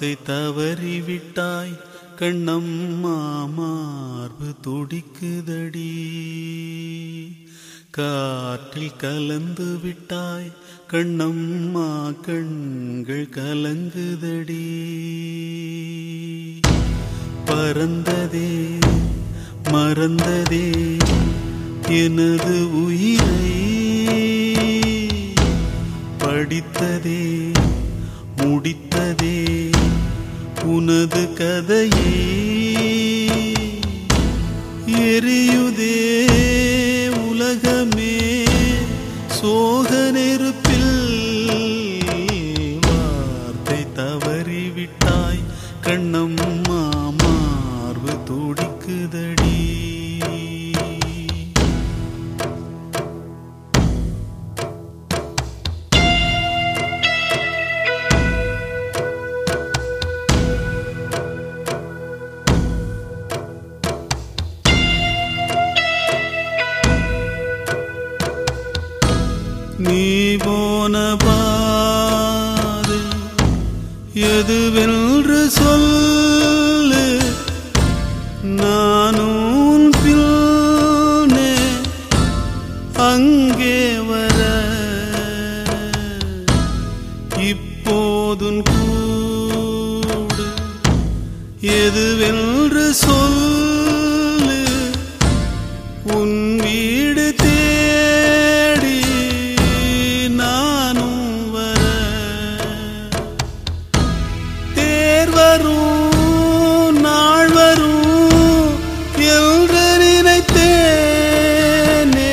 வார்த்தை தவறிவிட்டாய் கண்ணம்மா மார்பு துடிக்குதடி காற்றில் கலந்து விட்டாய் கண்ணம்மா கண்கள் கலங்குதடி பறந்ததே மறந்ததே எனது உயிரை படித்ததே முடித்ததே உனது கதையை எரியுதே உலகமே சோக நெருப்பில் வார்த்தை தவறிவிட்டாய் கண்ணம்மா மார்பு துடிக்குதடி நீ போன பாதை எதுவென்று சொல்லு நானும் பின்னே அங்கே வர இப்போதும் கூடு எதுவென்று சொல்லு உன் வீடு தேடி நானும் வர தேர் வரும் நாள் வரும் என்று நினைத்தேனே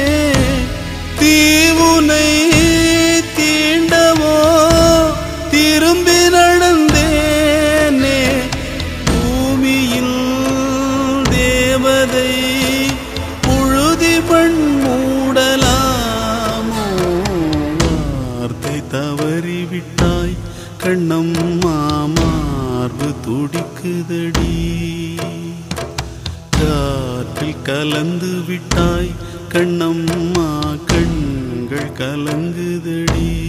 தீவுனை தீண்டவோ திரும்பி நடந்தேனே பூமியில் தேவதை புழுதி மண் மூடலாமோ வார்த்தை தவறிவிட்டாய் கண்ணம்மா மார்பு துடிக்குதடி காற்றில் கலந்து விட்டாய் கண்ணம்மா கண்கள் கலங்குதடி